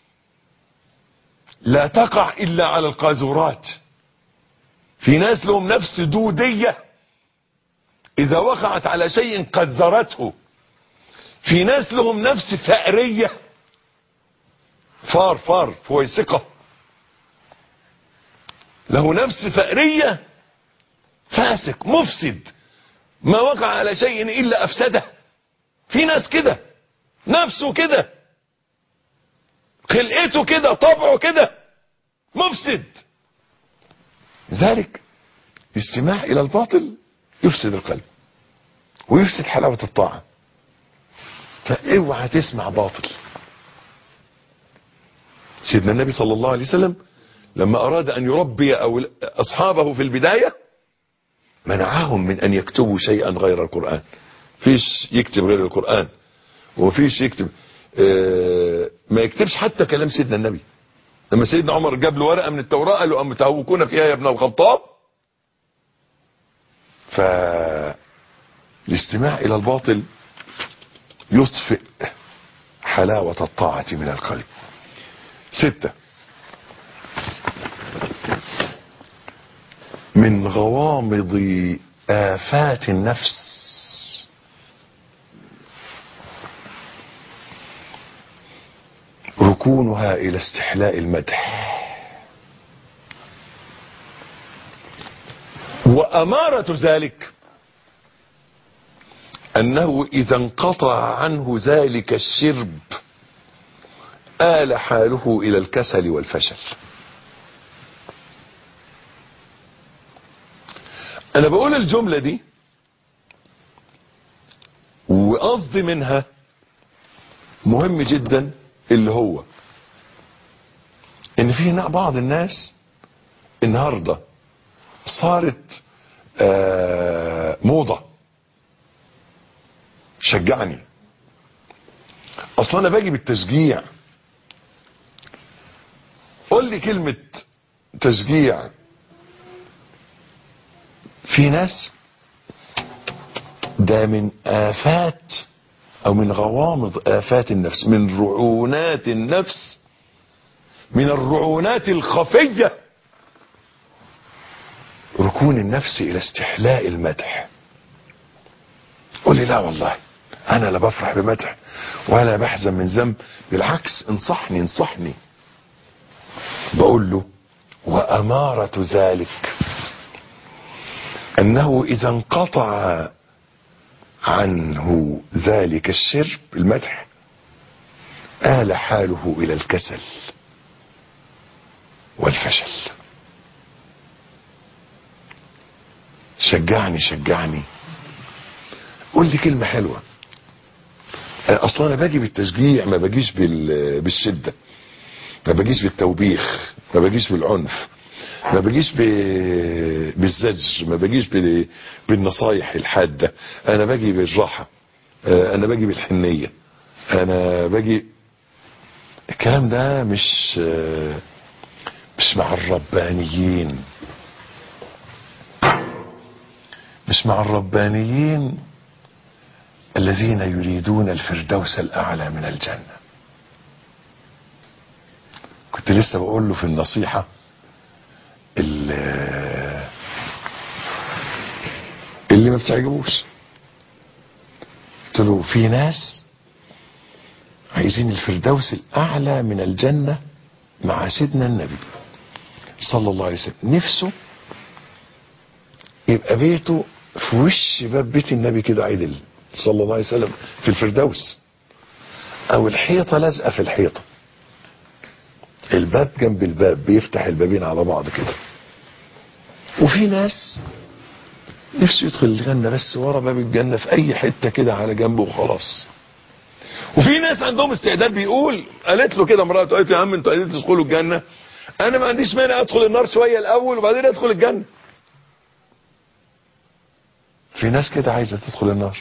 [SPEAKER 2] لا تقع الا على القاذورات في ناس لهم نفس دودية اذا وقعت على شيء قذرته في ناس لهم نفس ثأرية فار فار فويسقة له نفس ثأرية فاسق مفسد ما وقع على شيء الا افسده في ناس كده نفسه كده خلقته كده طبعه كده مفسد لذلك الاستماع الى الباطل يفسد القلب ويفسد حلاوة الطاعة فاوعى تسمع باطل سيدنا النبي صلى الله عليه وسلم لما اراد ان يربي أو اصحابه في البداية منعهم من ان يكتبوا شيئا غير القرآن فيش يكتب غير القرآن ومفيش يكتب اه ما يكتبش حتى كلام سيدنا النبي لما سيدنا عمر جاب له ورقة من التوراة قال له أم تهوكون فيها يا ابن الخطاب فالاستماع إلى الباطل يطفئ حلاوة الطاعة من القلب ستة من غوامض آفات النفس ركونها الى استحلاء المدح وامارة ذلك انه اذا انقطع عنه ذلك الشرب آل حاله الى الكسل والفشل انا بقول الجملة دي وقصدي منها مهم جدا اللي هو ان في بعض الناس النهاردة صارت آه موضة شجعني اصلا انا باجي بالتشجيع قول لي كلمة تشجيع في ناس ده من آفات او من غوامض آفات النفس من رعونات النفس من الرعونات الخفية ركون النفس الى استحلاء المدح قول لي لا والله انا لا بفرح بمدح ولا بحزن من ذنب بالعكس انصحني انصحني بقول له وامارة ذلك انه اذا انقطع عنه ذلك الشرب المدح آل حاله الى الكسل والفشل شجعني شجعني قول لي كلمة حلوة اصلا انا باجي بالتشجيع ما باجيش بالشدة ما بجيش بالتوبيخ ما بجيش بالعنف ما بجيش ب... بالزج ما بجيش ب... بالنصايح الحادة انا باجي بالراحة آه، انا باجي بالحنية انا باجي الكلام ده مش آه، مش مع الربانيين مش مع الربانيين الذين يريدون الفردوس الاعلى من الجنه كنت لسه بقول له في النصيحه اللي, اللي ما بتعجبوش قلت له في ناس عايزين الفردوس الاعلى من الجنه مع سيدنا النبي صلى الله عليه وسلم نفسه يبقى بيته في وش باب بيت النبي كده عدل صلى الله عليه وسلم في الفردوس او الحيطه لازقه في الحيطه الباب جنب الباب بيفتح البابين على بعض كده وفي ناس نفسه يدخل الجنة بس ورا باب الجنة في أي حتة كده على جنبه وخلاص وفي ناس عندهم استعداد بيقول قالت له كده مراته قالت له يا عم انتوا عايزين تدخلوا الجنة أنا ما عنديش مانع أدخل النار شوية الأول وبعدين أدخل الجنة في ناس كده عايزة تدخل النار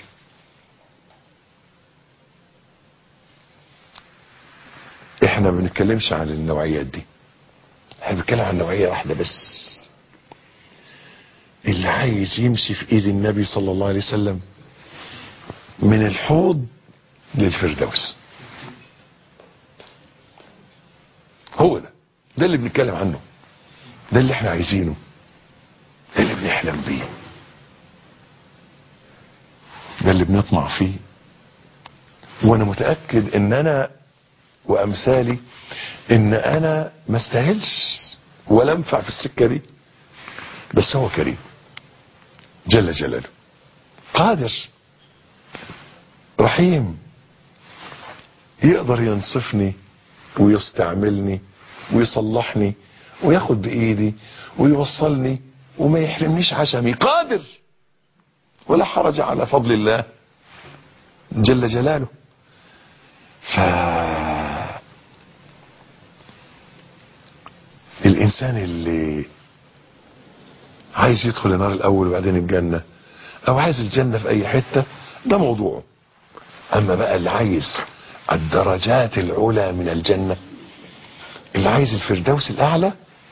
[SPEAKER 2] احنا ما بنتكلمش عن النوعيات دي احنا بنتكلم عن نوعية واحدة بس اللي عايز يمشي في ايد النبي صلى الله عليه وسلم من الحوض للفردوس هو ده ده اللي بنتكلم عنه ده اللي احنا عايزينه ده اللي بنحلم بيه ده اللي بنطمع فيه وانا متأكد ان انا وامثالي ان انا ما استاهلش ولا انفع في السكه دي بس هو كريم جل جلاله قادر رحيم يقدر ينصفني ويستعملني ويصلحني وياخد بايدي ويوصلني وما يحرمنيش عشمي قادر ولا حرج على فضل الله جل جلاله ف الانسان اللي عايز يدخل النار الاول وبعدين الجنة او عايز الجنة في اي حتة ده موضوعه اما بقى اللي عايز الدرجات العلى من الجنة اللي عايز الفردوس الاعلى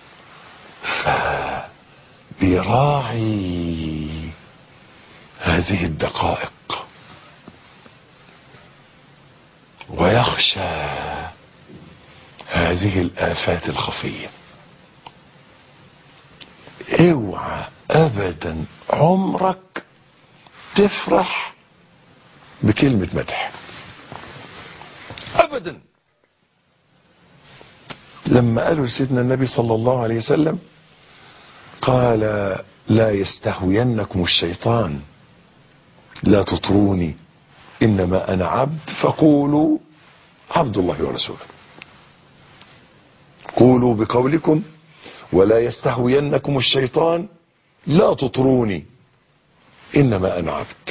[SPEAKER 2] فبيراعي هذه الدقائق ويخشى هذه الآفات الخفية اوعى ابدا عمرك تفرح بكلمة مدح ابدا لما قالوا لسيدنا النبي صلى الله عليه وسلم قال لا يستهوينكم الشيطان لا تطروني انما انا عبد فقولوا عبد الله ورسوله قولوا بقولكم ولا يستهوينكم الشيطان لا تطروني انما انا عبد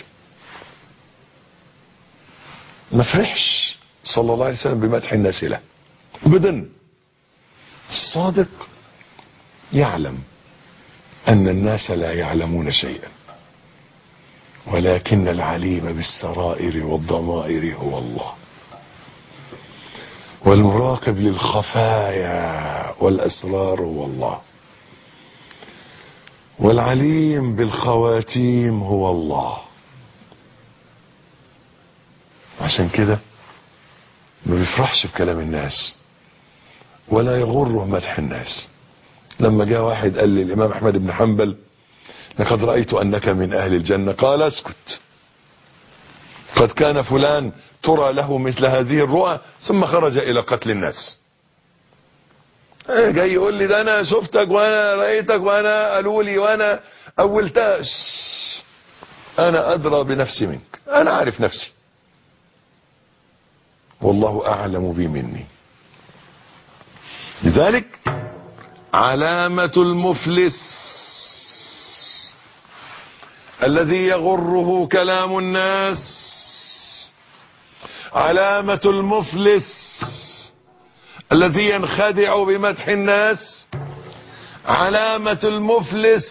[SPEAKER 2] ما فرحش صلى الله عليه وسلم بمدح الناس له ابدا الصادق يعلم ان الناس لا يعلمون شيئا ولكن العليم بالسرائر والضمائر هو الله والمراقب للخفايا والاسرار هو الله والعليم بالخواتيم هو الله عشان كده ما بيفرحش بكلام الناس ولا يغره مدح الناس لما جاء واحد قال للامام احمد بن حنبل لقد رايت انك من اهل الجنه قال اسكت قد كان فلان ترى له مثل هذه الرؤى ثم خرج الى قتل الناس إيه جاي يقول لي ده انا شفتك وانا رايتك وانا قالوا لي وانا اولتها شش. انا ادرى بنفسي منك انا عارف نفسي والله اعلم بي مني لذلك علامة المفلس الذي يغره كلام الناس علامة المفلس الذي ينخدع بمدح الناس علامة المفلس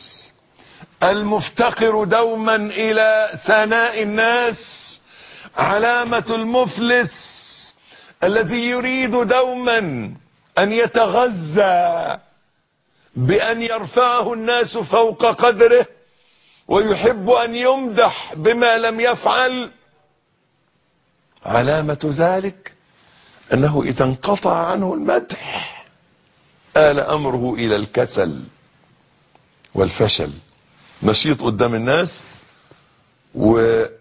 [SPEAKER 2] المفتقر دوما الى ثناء الناس علامة المفلس الذي يريد دوما ان يتغذى بان يرفعه الناس فوق قدره ويحب ان يمدح بما لم يفعل علامة ذلك انه اذا انقطع عنه المدح آل امره الى الكسل والفشل نشيط قدام الناس وحين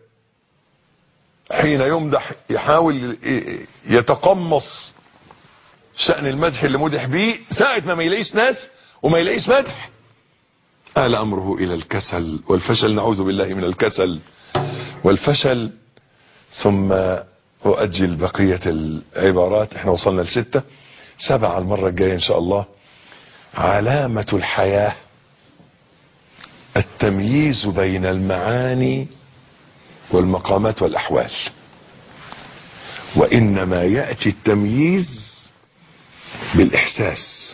[SPEAKER 2] يمدح يحاول يتقمص شأن المدح اللي مدح بيه ساعة ما ما يلاقيش ناس وما يلاقيش مدح آل أمره إلى الكسل والفشل نعوذ بالله من الكسل والفشل ثم أؤجل بقية العبارات احنا وصلنا لستة سبعة المرة الجاية إن شاء الله علامة الحياة التمييز بين المعاني والمقامات والأحوال وإنما يأتي التمييز بالإحساس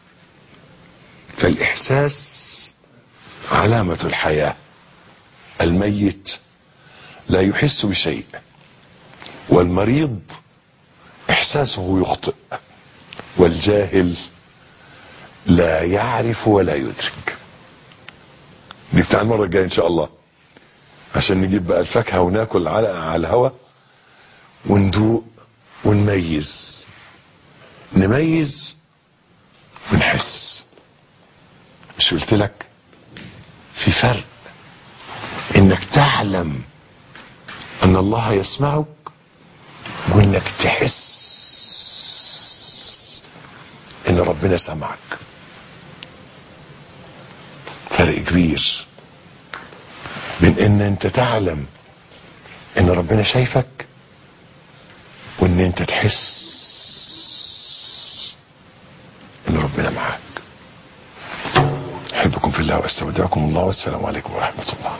[SPEAKER 2] فالإحساس علامة الحياة الميت لا يحس بشيء والمريض إحساسه يخطئ والجاهل لا يعرف ولا يدرك دي بتاع المرة الجاية ان شاء الله عشان نجيب بقى الفاكهة وناكل على على الهوا وندوق ونميز نميز ونحس مش قلت لك في فرق انك تعلم ان الله يسمعك وانك تحس ان ربنا سمعك فرق كبير بين ان انت تعلم ان ربنا شايفك وان انت تحس ان ربنا معاك احبكم في الله واستودعكم الله والسلام عليكم ورحمة الله